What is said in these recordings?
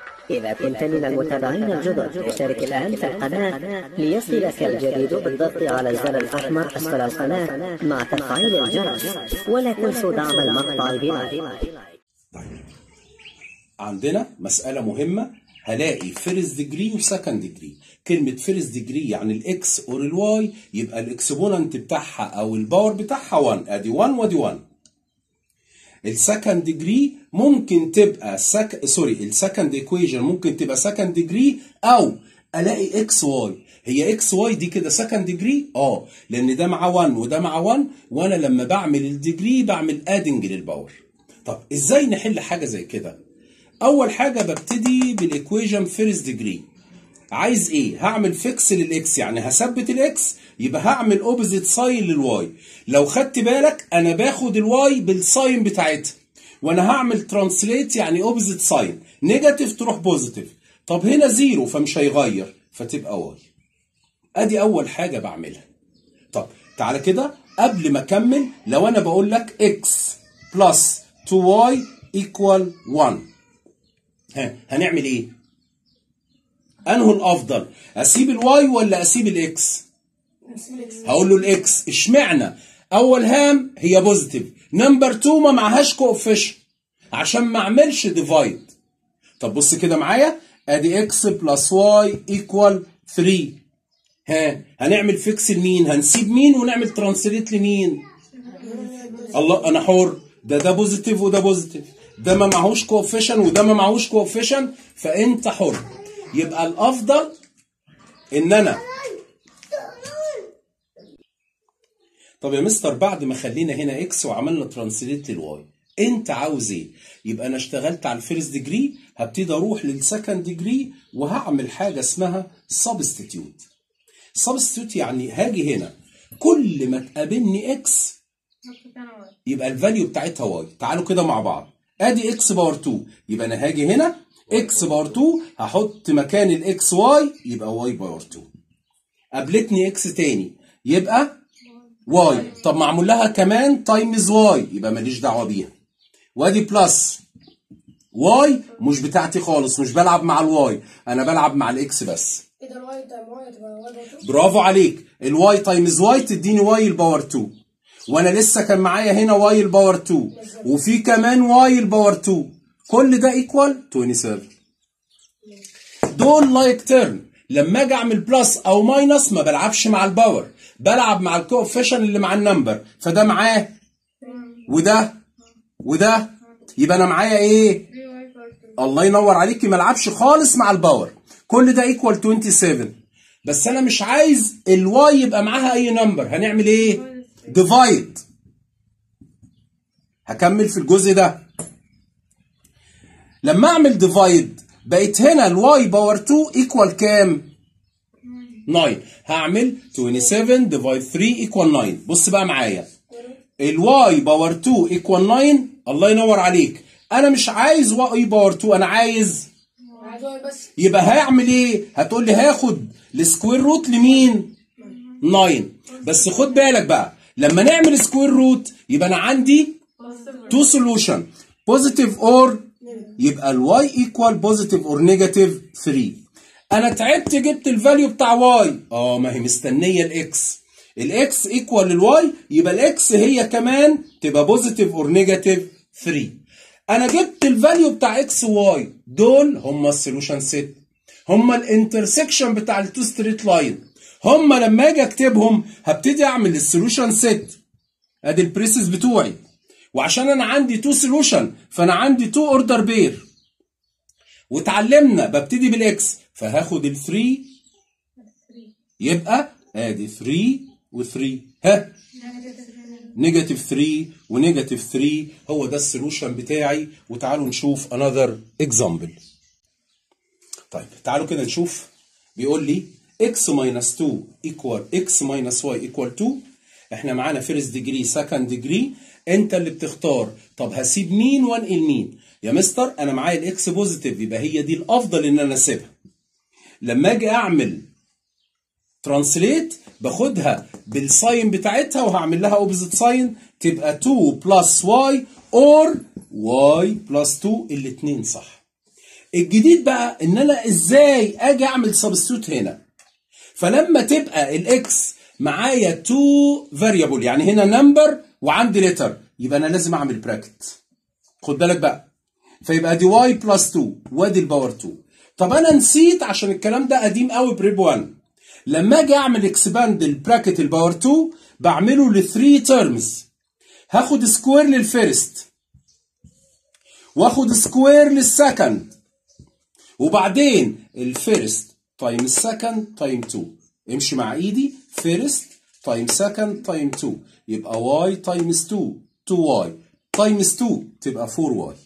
إذا كنت من المتابعين الجدد اشترك الآن في القناة ليصلك الجديد بالضغط على الزر الأحمر أسفل القناة مع تفعيل الجرس ولا تنسوا دعم المقطع بلايك طيب عندنا مسألة مهمة هلاقي فيرست ديجري وسكند ديجري كلمة فيرست ديجري يعني الاكس اور الواي يبقى الاكسبوننت بتاعها او الباور بتاعها 1 ادي 1 وادي 1 السكند ديجري ممكن تبقى سك... سوري السكند ايكويشن ممكن تبقى سكند ديجري او الاقي اكس واي هي اكس واي دي كده سكند ديجري اه لان ده مع 1 وده مع 1 وانا لما بعمل الديجري بعمل ادنج للباور طب ازاي نحل حاجه زي كده اول حاجه ببتدي بالايكويشن فيرست ديجري عايز ايه هعمل فيكس للاكس يعني هثبت الاكس يبقى هعمل اوبوزيت ساين للواي لو خدت بالك انا باخد الواي بالساين بتاعتها وانا هعمل ترانسليت يعني اوبوزيت ساين نيجاتيف تروح بوزيتيف طب هنا زيرو فمش هيغير فتبقى واي ادي اول حاجه بعملها طب تعالى كده قبل ما اكمل لو انا بقول لك اكس بلس 2y equal 1 ها هنعمل ايه انه الافضل اسيب الواي ولا اسيب الاكس هقول له الاكس اشمعنى اول هام هي بوزيتيف نمبر 2 ما معهاش كوفيشن عشان ما اعملش ديفايد طب بص كده معايا ادي اكس بلس واي ايكوال 3 ها هنعمل فيكس لمين هنسيب مين ونعمل ترانسليت لمين الله انا حر ده ده بوزيتيف وده بوزيتيف ده ما معهوش كوفيشن وده ما معهوش كوفيشن فانت حر يبقى الافضل ان انا طب يا مستر بعد ما خلينا هنا اكس وعملنا ترانسليت للواي انت عاوز ايه يبقى انا اشتغلت على الفيرست ديجري هبتدي اروح للسكند ديجري وهعمل حاجه اسمها سبستيتيوت سبستيتيوت يعني هاجي هنا كل ما تقابلني اكس يبقى الفاليو بتاعتها واي تعالوا كده مع بعض ادي اكس باور 2 يبقى انا هاجي هنا اكس باور 2 هحط مكان الاكس واي يبقى واي باور 2 قابلتني اكس تاني يبقى واي طب معمول لها كمان تايمز واي يبقى ماليش دعوه بيها وادي بلس واي مش بتاعتي خالص مش بلعب مع الواي انا بلعب مع الاكس بس كده الواي تايم واي هتبقى واي باور 2 برافو عليك الواي تايمز واي تديني واي الباور 2 وانا لسه كان معايا هنا واي الباور 2 وفي كمان واي الباور 2 كل ده ايكوال 27 دول لايك تيرم لما اجي اعمل بلس او ماينس ما بلعبش مع الباور بلعب مع الكوفيشن اللي مع النمبر فده معاه وده وده يبقى انا معايا ايه الله ينور عليكي ما العبش خالص مع الباور كل ده ايكوال 27 بس انا مش عايز الواي يبقى معاها اي نمبر هنعمل ايه ديفايد هكمل في الجزء ده لما اعمل ديفايد بقت هنا الواي باور 2 ايكوال كام 9 هعمل 27 ديفايد 3 ايكوال 9 بص بقى معايا الواي باور 2 ايكوال 9 الله ينور عليك انا مش عايز واي باور 2 انا عايز عايز واي بس يبقى هيعمل ايه هتقول لي هاخد السكوير روت لمين 9 بس خد بالك بقى لما نعمل سكوير روت يبقى انا عندي تو سولوشن بوزيتيف اور يبقى الواي ايكوال بوزيتيف اور نيجاتيف 3 انا تعبت جبت الفاليو بتاع واي اه ما هي مستنيه الاكس الاكس ايكوال للواي يبقى الاكس هي كمان تبقى بوزيتيف اور نيجاتيف 3 انا جبت الفاليو بتاع اكس واي دول هم السولوشن سيت هم الانترسكشن بتاع التو ستريت لاين هم لما اجي اكتبهم هبتدي اعمل السولوشن سيت ادي البريسز بتوعي وعشان انا عندي تو سولوشن فانا عندي تو اوردر بير واتعلمنا ببتدي بالاكس فهاخد ال 3 يبقى ادي 3 و3 ها نيجاتيف 3 ونيجاتيف 3 هو ده السولوشن بتاعي وتعالوا نشوف another example طيب تعالوا كده نشوف بيقول لي x minus 2 equal x minus y equal 2 احنا معانا فيرست ديجري سكند ديجري انت اللي بتختار طب هسيب مين وانقل مين يا مستر انا معايا الاكس بوزيتيف يبقى هي دي الافضل ان انا اسيبها لما اجي اعمل ترانسليت باخدها بالساين بتاعتها وهعمل لها اوبوزيت ساين تبقى 2 بلس واي اور واي بلس 2 الاثنين صح الجديد بقى ان انا ازاي اجي اعمل سبستيوت هنا فلما تبقى الاكس معايا تو فاريبل يعني هنا نمبر وعندي لتر يبقى انا لازم اعمل براكت خد بالك بقى فيبقى دي واي بلس 2 وادي الباور 2 طب انا نسيت عشان الكلام ده قديم قوي بريب 1 لما اجي اعمل اكسباند البراكت الباور 2 بعمله ل 3 تيرمز هاخد سكوير للفيرست واخد سكوير للسكند وبعدين الفيرست تايم السكند تايم 2 امشي مع ايدي فيرست تايم سكند تايم 2 يبقى واي تايمز 2 2 واي تايمز 2 تبقى 4 واي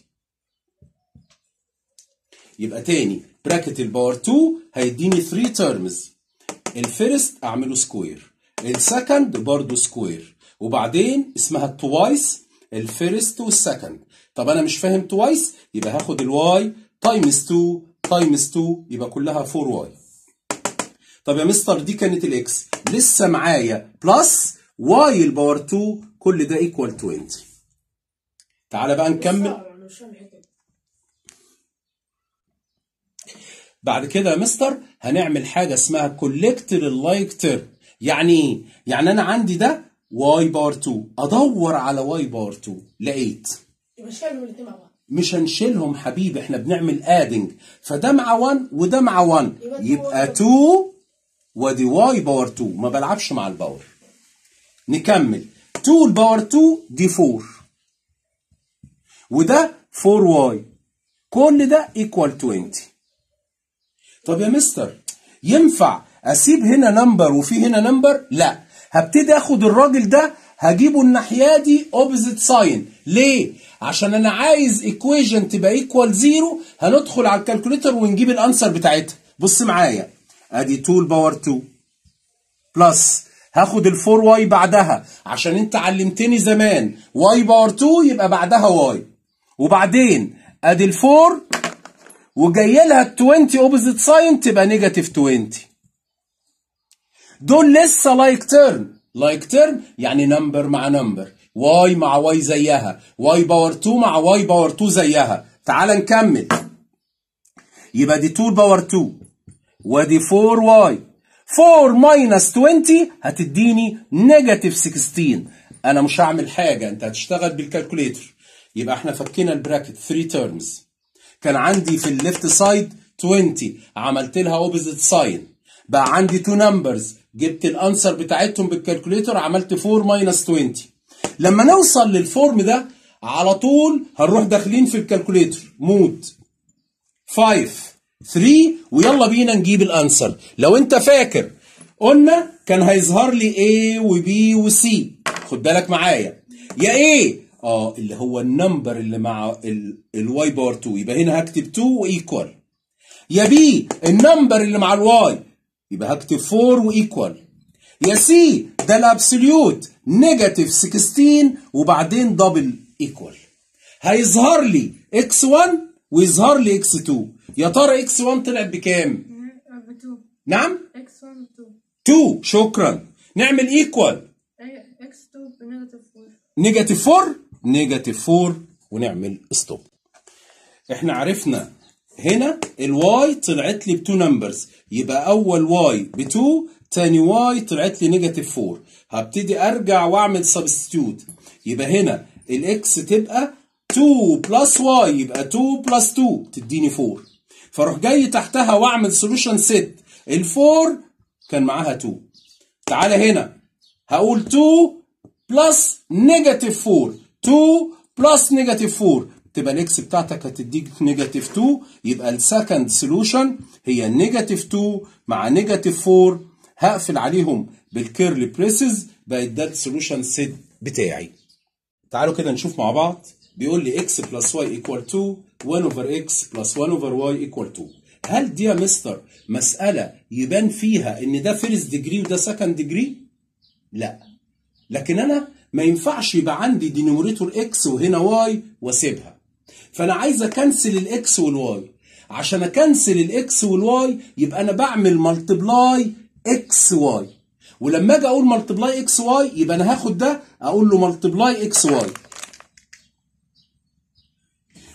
يبقى تاني براكت الباور 2 هيديني 3 تيرمز الفيرست اعمله سكوير السكند برضه سكوير وبعدين اسمها توايس الفيرست والسكند طب انا مش فاهم توايس يبقى هاخد الواي تايمز 2 تايمز 2 يبقى كلها 4 واي طب يا مستر دي كانت الاكس لسه معايا بلس واي الباور 2 كل ده ايكوال 20 تعالى بقى نكمل أنا مش فاهم الحتة دي. بعد كده يا مستر هنعمل حاجه اسمها كولكتر اللايك تيرم يعني ايه يعني انا عندي ده واي باور 2 ادور على واي باور 2 لقيت يبقى شايلهم الاتنين مع بعض مش هنشيلهم حبيبي احنا بنعمل ادنج فده مع 1 وده مع 1 يبقى يبقى 2 2 ودي واي باور 2 ما بلعبش مع الباور نكمل 2 الباور 2 دي 4 وده 4 واي كل ده ايكوال 20 طب يا مستر ينفع اسيب هنا نمبر وفي هنا نمبر لا هبتدي اخد الراجل ده هجيبه الناحيه دي اوبزيت ساين ليه عشان انا عايز ايكويجن تبقى ايكوال زيرو هندخل على الكالكوليتر ونجيب الانسر بتاعتها بص معايا ادي 2 الباور 2 بلس هاخد ال 4 واي بعدها عشان انت علمتني زمان واي باور 2 يبقى بعدها واي وبعدين ادي ال 4 وجاي لها ال 20 اوبوزيت ساين تبقى نيجاتيف 20 دول لسه لايك تيرم لايك تيرم يعني نمبر مع نمبر واي مع واي زيها واي باور 2 مع واي باور 2 زيها تعال نكمل يبقى دي 2 باور 2 ودي 4 واي 4 ماينس 20 هتديني نيجاتيف 16 انا مش هعمل حاجه انت هتشتغل بالكالكوليتر يبقى احنا فكينا البراكت 3 تيرمز كان عندي في الليفت سايد 20 عملت لها اوبوزيت ساين بقى عندي تو نمبرز جبت الانسر بتاعتهم بالكالكوليتر عملت 4 ماينس 20 لما نوصل للفورم ده على طول هنروح داخلين في الكالكوليتر مود 5 3 ويلا بينا نجيب الانسر لو انت فاكر قلنا كان هيظهر لي A و B و C خد بالك معايا يا A اه اللي هو النمبر اللي مع الواي باور 2 يبقى هنا هكتب 2 وايكوال يا بي النمبر اللي مع الواي يبقى هكتب 4 وايكوال يا سي ده الابسوليوت نيجاتيف 16 وبعدين دبل ايكوال هيظهر لي اكس 1 ويظهر لي اكس 2 يا ترى اكس 1 طلعت بكام؟ ب 2 نعم؟ اكس 1 ب 2 2 شكرا نعمل ايكوال اكس 2 بنيجاتيف 4 نيجاتيف 4 نيجاتيف 4 ونعمل ستوب احنا عرفنا هنا الواي طلعت لي بتو نمبرز يبقى اول واي ب 2 تاني واي طلعت لي نيجاتيف 4 هبتدي ارجع واعمل سبستيوت يبقى هنا الاكس تبقى 2 بلس واي يبقى 2 بلس 2 تديني 4 فاروح جاي تحتها واعمل سولوشن سيت ال4 كان معاها 2 تعالى هنا هقول 2 بلس نيجاتيف 4 2 بلس نيجاتيف 4 تبقى الاكس بتاعتك هتديك نيجاتيف 2 يبقى السكند سولوشن هي نيجاتيف 2 مع نيجاتيف 4 هقفل عليهم بالكيرلي بريسز بقت ده السولوشن سيت بتاعي تعالوا كده نشوف مع بعض بيقول لي x بلس y equal 2 1 over x بلس 1 over y equal 2 هل دي يا مستر مسألة يبان فيها ان ده فيرست ديجري وده سكند ديجري؟ لا لكن انا ما ينفعش يبقى عندي دينوميريتور اكس وهنا واي واسيبها فانا عايز اكنسل الاكس والواي عشان اكنسل الاكس والواي يبقى انا بعمل ملتبلاي اكس واي ولما اجي اقول ملتبلاي اكس واي يبقى انا هاخد ده اقول له ملتبلاي اكس واي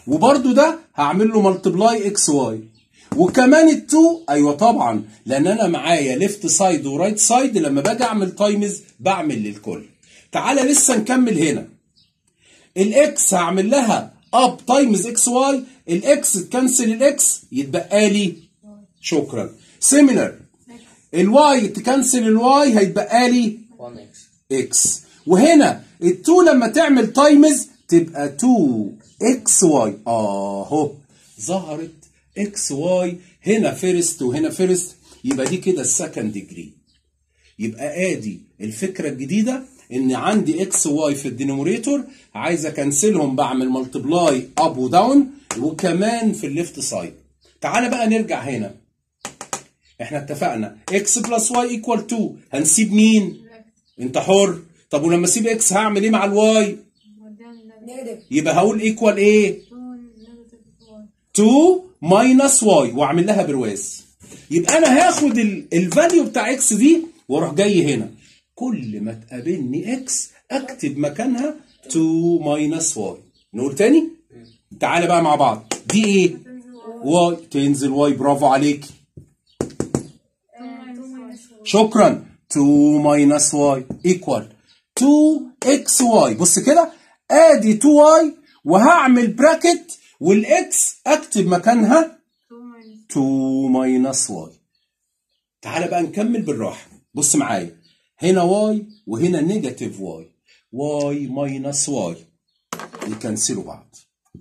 وبرده ده هعمل له ملتبلاي اكس واي وكمان التو ايوه طبعا لان انا معايا ليفت سايد ورايت سايد لما باجي اعمل تايمز بعمل للكل تعالى لسه نكمل هنا الاكس هعمل لها اب تايمز اكس واي الاكس تكنسل الاكس يتبقى لي شكرا سيميلر الواي تكنسل الواي هيتبقى لي 1 اكس اكس وهنا التو لما تعمل تايمز تبقى 2 اكس واي اهو ظهرت اكس واي هنا فيرست وهنا فيرست يبقى دي كده السكند ديجري يبقى ادي الفكره الجديده ان عندي اكس واي في الدينوميريتور عايز اكنسلهم بعمل ملتبلاي اب وداون وكمان في الليفت سايد تعالى بقى نرجع هنا احنا اتفقنا اكس بلس واي ايكوال 2 هنسيب مين انت حر طب ولما اسيب اكس هعمل ايه مع الواي نيجاتيف يبقى هقول ايكوال ايه 2 نيجاتيف 1 2 ماينس واي واعمل لها برواز يبقى انا هاخد الفاليو بتاع اكس دي واروح جاي هنا كل ما تقابلني اكس اكتب مكانها 2 ماينس واي نقول تاني تعالى بقى مع بعض دي ايه واي تنزل واي برافو عليك 2 minus 4 شكرا 2 ماينس واي ايكوال 2 اكس واي بص كده ادي 2 واي وهعمل براكت والاكس اكتب مكانها 2 minus 2 ماينس واي تعالى بقى نكمل بالراحه بص معايا هنا واي وهنا نيجاتيف واي واي ماينس واي يكنسلوا بعض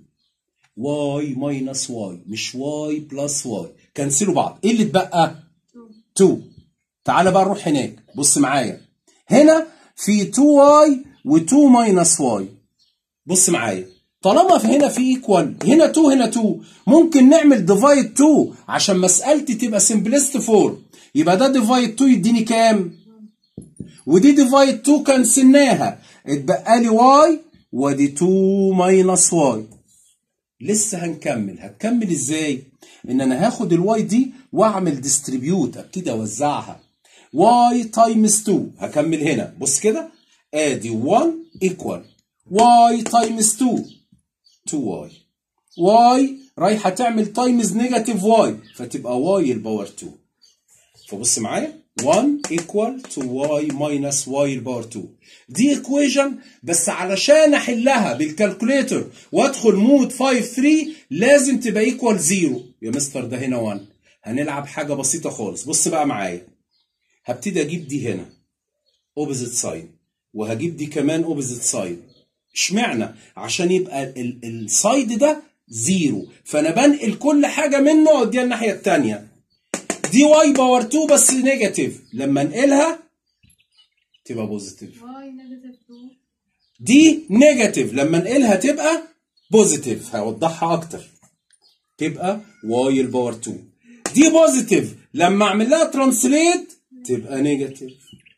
واي ماينس واي مش واي بلس واي كنسلوا بعض ايه اللي اتبقى 2 تعالى بقى نروح هناك بص معايا هنا في 2 واي و2 ماينس واي بص معايا طالما في هنا في ايكوال هنا 2 هنا 2 ممكن نعمل ديفايد 2 عشان مسألتي تبقى سمبلست فورم يبقى ده ديفايد 2 يديني كام ودي ديفايد 2 كنسلناها اتبقى لي واي ودي 2 ماينس واي لسه هنكمل هتكمل ازاي ان انا هاخد الواي دي واعمل ديستريبيوت ابتدي اوزعها واي تايمز 2 هكمل هنا بص كده ادي 1 ايكوال واي تايمز 2 2 واي واي رايحه تعمل تايمز نيجاتيف واي فتبقى واي الباور 2 فبص معايا 1 equal to y minus y الباور 2 دي ايكويشن بس علشان احلها بالكالكوليتر وادخل مود 5 3 لازم تبقى ايكوال 0 يا مستر ده هنا 1 هنلعب حاجه بسيطه خالص بص بقى معايا هبتدي اجيب دي هنا اوبزيت ساين وهجيب دي كمان اوبزيت ساين اشمعنى عشان يبقى السايد ده زيرو فانا بنقل كل حاجه منه اوديها الناحيه الثانيه دي واي باور 2 بس نيجاتيف لما انقلها تبقى بوزيتيف y نيجاتيف 2 دي نيجاتيف لما انقلها تبقى بوزيتيف هوضحها اكتر تبقى واي الباور 2 دي بوزيتيف لما اعمل لها ترانسليت تبقى نيجاتيف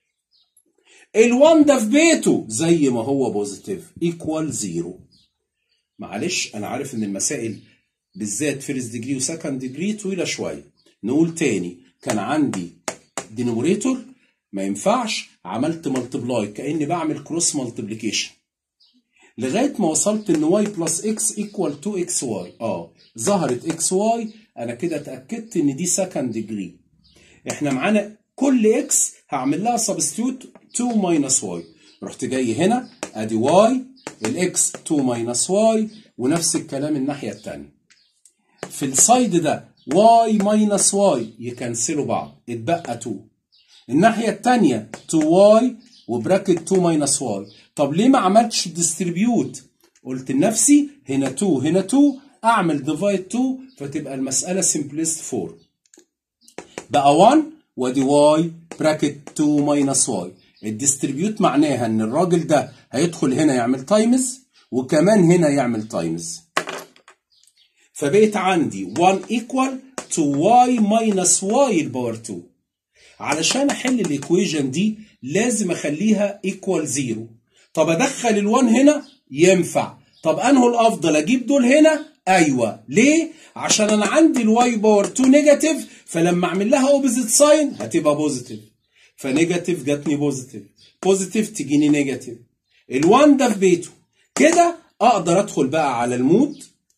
ال1 ده في بيته زي ما هو بوزيتيف ايكوال زيرو معلش انا عارف ان المسائل بالذات فيرست ديجري وسكند ديجري طويله شويه نقول تاني كان عندي دينوميريتور ما ينفعش عملت ملتبلاي كاني بعمل كروس ملتبليكيشن لغايه ما وصلت ان واي بلس اكس ايكوال 2 اكس واي اه ظهرت اكس واي انا كده اتاكدت ان دي سكند ديجري احنا معانا كل اكس هعمل لها سبستيوت 2 ماينس واي رحت جاي هنا ادي واي الاكس 2 ماينس واي ونفس الكلام الناحيه الثانيه في السايد ده واي ماينس واي يكنسلوا بعض اتبقى 2 الناحيه الثانيه 2 واي وبراكت 2 ماينس واي طب ليه ما عملتش ديستريبيوت قلت لنفسي هنا 2 هنا 2 اعمل ديفايد 2 فتبقى المساله سمبلست فورم بقى 1 وادي واي براكت 2 ماينس واي الديستريبيوت معناها ان الراجل ده هيدخل هنا يعمل تايمز وكمان هنا يعمل تايمز فبقيت عندي 1 equal to y minus y الباور 2 علشان احل الايكويجن دي لازم اخليها equal 0 طب ادخل ال1 هنا ينفع طب انه الافضل اجيب دول هنا ايوه ليه عشان انا عندي الواي باور 2 نيجاتيف فلما اعمل لها اوبوزيت ساين هتبقى بوزيتيف فنيجاتيف جاتني بوزيتيف بوزيتيف تجيني نيجاتيف ال1 ده في بيته كده اقدر ادخل بقى على المود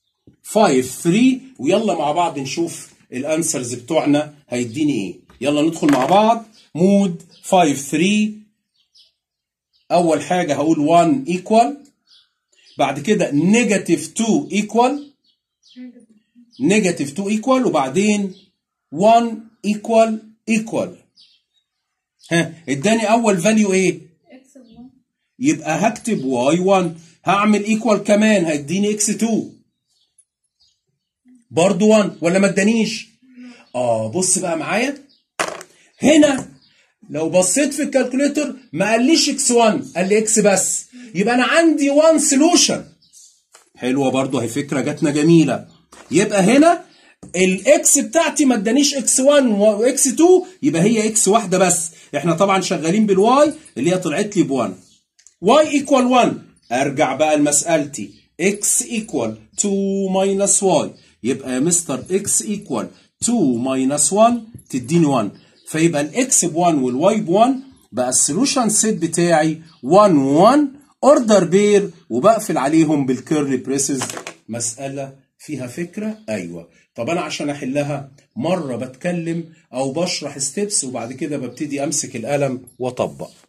5 3 ويلا مع بعض نشوف الانسرز بتوعنا هيديني ايه يلا ندخل مع بعض مود 5 3 اول حاجه هقول 1 ايكوال بعد كده نيجاتيف 2 ايكوال نيجاتيف 2 ايكوال وبعدين 1 ايكوال ايكوال ها اداني اول فاليو ايه اكس 1 يبقى هكتب واي 1 هعمل ايكوال كمان هيديني اكس 2 برضو 1 ولا ما ادانيش اه بص بقى معايا هنا لو بصيت في الكالكوليتر ما قاليش اكس 1 قال لي اكس بس يبقى انا عندي 1 سولوشن حلوه برضو هي فكره جاتنا جميله يبقى هنا الاكس بتاعتي ما ادانيش اكس 1 واكس 2 يبقى هي اكس واحده بس احنا طبعا شغالين بالواي اللي هي طلعت لي ب 1 y equal 1 ارجع بقى لمسألتي x equal 2 minus y يبقى يا مستر x equal 2 minus 1 تديني 1 فيبقى الاكس ب 1 والواي ب 1 بقى السولوشن سيت بتاعي 1 1 اوردر بير وبقفل عليهم بالكيرلي بريسز مسألة فيها فكرة ايوه طب انا عشان احلها مرة بتكلم او بشرح ستيبس وبعد كده ببتدي امسك القلم واطبق